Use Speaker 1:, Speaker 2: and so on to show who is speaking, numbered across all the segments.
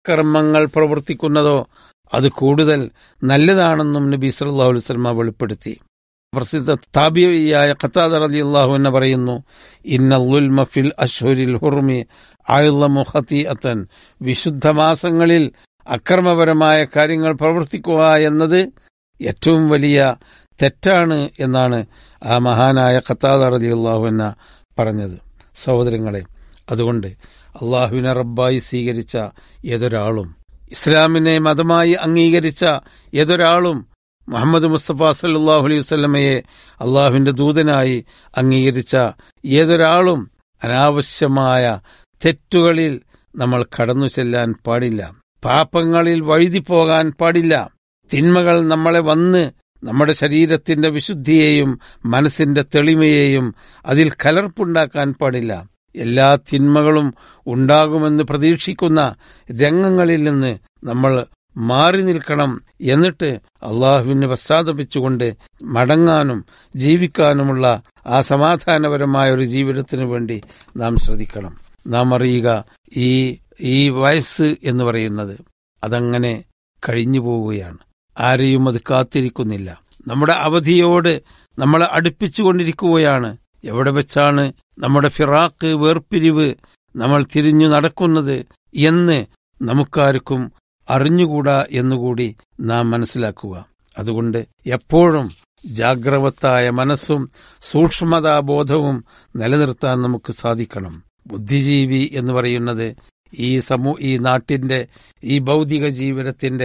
Speaker 1: സൽക്കർമ്മങ്ങൾ പ്രവർത്തിക്കുന്നതോ അത് കൂടുതൽ നല്ലതാണെന്നും നബി സല്ലല്ലാഹു അലൈഹി വസല്ലമ വെളിപ്പെടുത്തി പ്രസിദ്ധ താബിയായ ഖത്താദ റളിയല്ലാഹു അൻഹു പറയുന്നു ഇന്നൽ ഫിൽ അഷ്ഹുരിൽ ഹുർമി അഅ്ളമു ഖതീഅത്തൻ വിശുദ്ധ മാസങ്ങളിൽ അക്രമപരമായ കാര്യങ്ങൾ പ്രവർത്തിക്കുക എന്നത് ഏറ്റവും വലിയ തെറ്റാണ് എന്നാണ് ആ മഹാനായ ഖത്താദ റളിയല്ലാഹു അൻഹു പറഞ്ഞത് സഹോദരങ്ങളെ അതുകൊണ്ട് അള്ളാഹുവിനെ റബ്ബായി സ്വീകരിച്ച ഏതൊരാളും ഇസ്ലാമിനെ മതമായി അംഗീകരിച്ച ഏതൊരാളും മുഹമ്മദ് മുസ്തഫ സല്ലാഹു അലൈഹി വസ്ലമയെ അള്ളാഹുവിന്റെ ദൂതനായി അംഗീകരിച്ച ഏതൊരാളും അനാവശ്യമായ തെറ്റുകളിൽ നമ്മൾ കടന്നു ചെല്ലാൻ പാടില്ല പാപങ്ങളിൽ വഴുതിപ്പോകാൻ പാടില്ല തിന്മകൾ നമ്മളെ വന്ന് നമ്മുടെ ശരീരത്തിന്റെ വിശുദ്ധിയെയും മനസ്സിന്റെ തെളിമയെയും അതിൽ കലർപ്പുണ്ടാക്കാൻ പാടില്ല എല്ലാ തിന്മകളും ഉണ്ടാകുമെന്ന് പ്രതീക്ഷിക്കുന്ന രംഗങ്ങളിൽ നിന്ന് നമ്മൾ മാറി നിൽക്കണം എന്നിട്ട് അള്ളാഹുവിനെ പശ്ചാത്തപിച്ചുകൊണ്ട് മടങ്ങാനും ജീവിക്കാനുമുള്ള ആ സമാധാനപരമായ ഒരു ജീവിതത്തിനു വേണ്ടി നാം ശ്രദ്ധിക്കണം നാം അറിയുക ഈ ഈ വയസ്സ് എന്ന് പറയുന്നത് അതങ്ങനെ കഴിഞ്ഞു പോവുകയാണ് ആരെയും അത് കാത്തിരിക്കുന്നില്ല നമ്മുടെ അവധിയോട് നമ്മളെ അടുപ്പിച്ചുകൊണ്ടിരിക്കുകയാണ് എവിടെ വെച്ചാണ് നമ്മുടെ ഫിറാക്ക് വേർപിരിവ് നമ്മൾ തിരിഞ്ഞു നടക്കുന്നത് എന്ന് നമുക്കാർക്കും അറിഞ്ഞുകൂടാ എന്നുകൂടി നാം മനസ്സിലാക്കുക അതുകൊണ്ട് എപ്പോഴും ജാഗ്രവത്തായ മനസ്സും സൂക്ഷ്മതാബോധവും നിലനിർത്താൻ നമുക്ക് സാധിക്കണം ബുദ്ധിജീവി എന്ന് പറയുന്നത് ഈ സമൂ ഈ നാട്ടിന്റെ ഈ ഭൗതിക ജീവിതത്തിന്റെ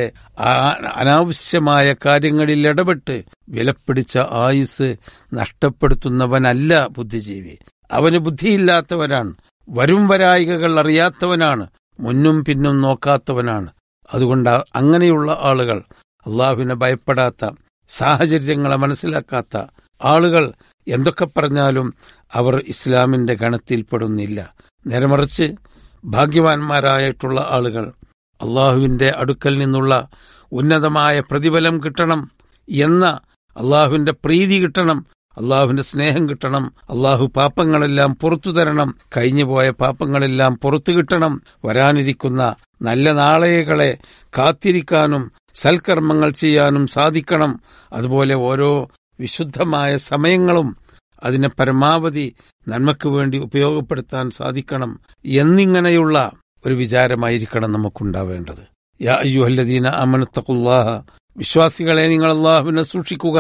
Speaker 1: അനാവശ്യമായ കാര്യങ്ങളിൽ ഇടപെട്ട് വിലപ്പിടിച്ച ആയുസ് നഷ്ടപ്പെടുത്തുന്നവനല്ല ബുദ്ധിജീവി അവന് ബുദ്ധിയില്ലാത്തവനാണ് വരും വരായികകൾ അറിയാത്തവനാണ് മുന്നും പിന്നും നോക്കാത്തവനാണ് അതുകൊണ്ട് അങ്ങനെയുള്ള ആളുകൾ അള്ളാഹുവിനെ ഭയപ്പെടാത്ത സാഹചര്യങ്ങളെ മനസ്സിലാക്കാത്ത ആളുകൾ എന്തൊക്കെ പറഞ്ഞാലും അവർ ഇസ്ലാമിന്റെ ഗണത്തിൽപ്പെടുന്നില്ല നേരെമറിച്ച് ഭാഗ്യവാന്മാരായിട്ടുള്ള ആളുകൾ അള്ളാഹുവിന്റെ അടുക്കൽ നിന്നുള്ള ഉന്നതമായ പ്രതിഫലം കിട്ടണം എന്ന അള്ളാഹുവിന്റെ പ്രീതി കിട്ടണം അള്ളാഹുവിന്റെ സ്നേഹം കിട്ടണം അള്ളാഹു പാപ്പങ്ങളെല്ലാം പുറത്തു തരണം കഴിഞ്ഞുപോയ പാപ്പങ്ങളെല്ലാം പുറത്തു കിട്ടണം വരാനിരിക്കുന്ന നല്ല നാളെകളെ കാത്തിരിക്കാനും സൽക്കർമ്മങ്ങൾ ചെയ്യാനും സാധിക്കണം അതുപോലെ ഓരോ വിശുദ്ധമായ സമയങ്ങളും അതിനെ പരമാവധി നന്മയ്ക്ക് വേണ്ടി ഉപയോഗപ്പെടുത്താൻ സാധിക്കണം എന്നിങ്ങനെയുള്ള ഒരു വിചാരമായിരിക്കണം നമുക്കുണ്ടാവേണ്ടത് യാ അയ്യുഹല്ലദീന അമനത്തഖുല്ലാഹ വിശ്വാസികളെ നിങ്ങൾ അള്ളാഹുവിനെ സൂക്ഷിക്കുക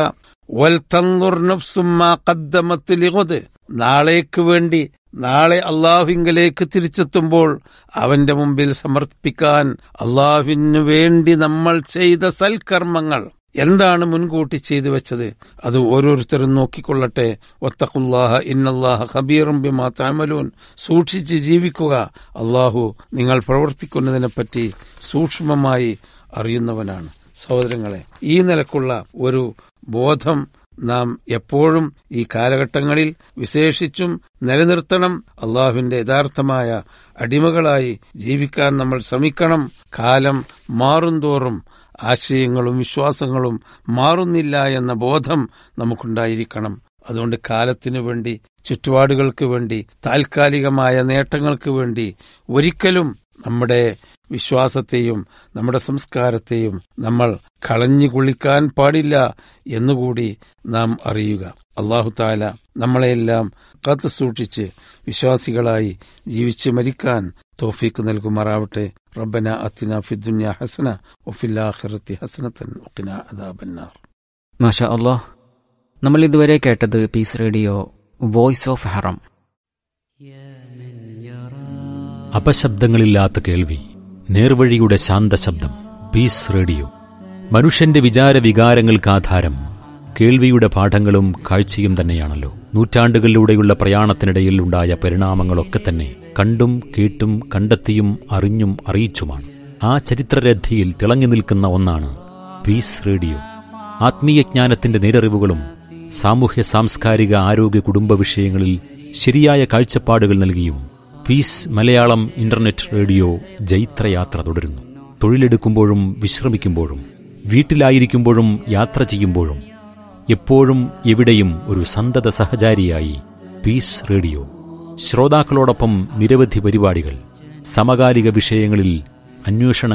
Speaker 1: നാളേക്ക് വേണ്ടി നാളെ അള്ളാഹുവിങ്കലേക്ക് തിരിച്ചെത്തുമ്പോൾ അവന്റെ മുമ്പിൽ സമർപ്പിക്കാൻ അള്ളാഹുവിനു വേണ്ടി നമ്മൾ ചെയ്ത സൽക്കർമ്മങ്ങൾ എന്താണ് മുൻകൂട്ടി ചെയ്തു വെച്ചത് അത് ഓരോരുത്തരും നോക്കിക്കൊള്ളട്ടെ ഒത്തഖുല്ലാഹ ഇന്നല്ലാഹ ഖബീറും ബിമാ താമലൂൻ സൂക്ഷിച്ച് ജീവിക്കുക അള്ളാഹു നിങ്ങൾ പ്രവർത്തിക്കുന്നതിനെപ്പറ്റി സൂക്ഷ്മമായി അറിയുന്നവനാണ് സഹോദരങ്ങളെ ഈ നിലക്കുള്ള ഒരു ബോധം നാം എപ്പോഴും ഈ കാലഘട്ടങ്ങളിൽ വിശേഷിച്ചും നിലനിർത്തണം അള്ളാഹുവിന്റെ യഥാർത്ഥമായ അടിമകളായി ജീവിക്കാൻ നമ്മൾ ശ്രമിക്കണം കാലം മാറുംതോറും ആശയങ്ങളും വിശ്വാസങ്ങളും മാറുന്നില്ല എന്ന ബോധം നമുക്കുണ്ടായിരിക്കണം അതുകൊണ്ട് കാലത്തിനു വേണ്ടി ചുറ്റുപാടുകൾക്ക് വേണ്ടി താൽക്കാലികമായ നേട്ടങ്ങൾക്ക് വേണ്ടി ഒരിക്കലും നമ്മുടെ വിശ്വാസത്തെയും നമ്മുടെ സംസ്കാരത്തെയും നമ്മൾ കളഞ്ഞു കുളിക്കാൻ പാടില്ല എന്നുകൂടി നാം അറിയുക അള്ളാഹു താല നമ്മളെല്ലാം കാത്തു സൂക്ഷിച്ച് വിശ്വാസികളായി ജീവിച്ച് മരിക്കാൻ തോഫീക്ക് നൽകുമാറാവട്ടെ റബ്ബന അത്തിന ഫിദ്ദുന്യ ഹസന ഒഫില്ലാഹിറത്തി ഹസനത്തൻ ഒക്കിന അദാബന്നാർ
Speaker 2: മാഷാ അള്ളാഹ് നമ്മൾ ഇതുവരെ കേട്ടത് പീസ് റേഡിയോ വോയിസ് ഓഫ് ഹറം
Speaker 3: അപശബ്ദങ്ങളില്ലാത്ത കേൾവി നേർവഴിയുടെ ശാന്തശബ്ദം പീസ് റേഡിയോ മനുഷ്യന്റെ വിചാര വികാരങ്ങൾക്ക് ആധാരം കേൾവിയുടെ പാഠങ്ങളും കാഴ്ചയും തന്നെയാണല്ലോ നൂറ്റാണ്ടുകളിലൂടെയുള്ള പ്രയാണത്തിനിടയിൽ ഉണ്ടായ പരിണാമങ്ങളൊക്കെ തന്നെ കണ്ടും കേട്ടും കണ്ടെത്തിയും അറിഞ്ഞും അറിയിച്ചുമാണ് ആ ചരിത്രരഥിയിൽ തിളങ്ങി നിൽക്കുന്ന ഒന്നാണ് പീസ് റേഡിയോ ആത്മീയജ്ഞാനത്തിന്റെ നേരറിവുകളും സാമൂഹ്യ സാംസ്കാരിക ആരോഗ്യ കുടുംബ വിഷയങ്ങളിൽ ശരിയായ കാഴ്ചപ്പാടുകൾ നൽകിയും പീസ് മലയാളം ഇന്റർനെറ്റ് റേഡിയോ ജൈത്രയാത്ര തുടരുന്നു തൊഴിലെടുക്കുമ്പോഴും വിശ്രമിക്കുമ്പോഴും വീട്ടിലായിരിക്കുമ്പോഴും യാത്ര ചെയ്യുമ്പോഴും എപ്പോഴും എവിടെയും ഒരു സന്തത സഹചാരിയായി പീസ് റേഡിയോ ശ്രോതാക്കളോടൊപ്പം നിരവധി പരിപാടികൾ സമകാലിക വിഷയങ്ങളിൽ അന്വേഷണ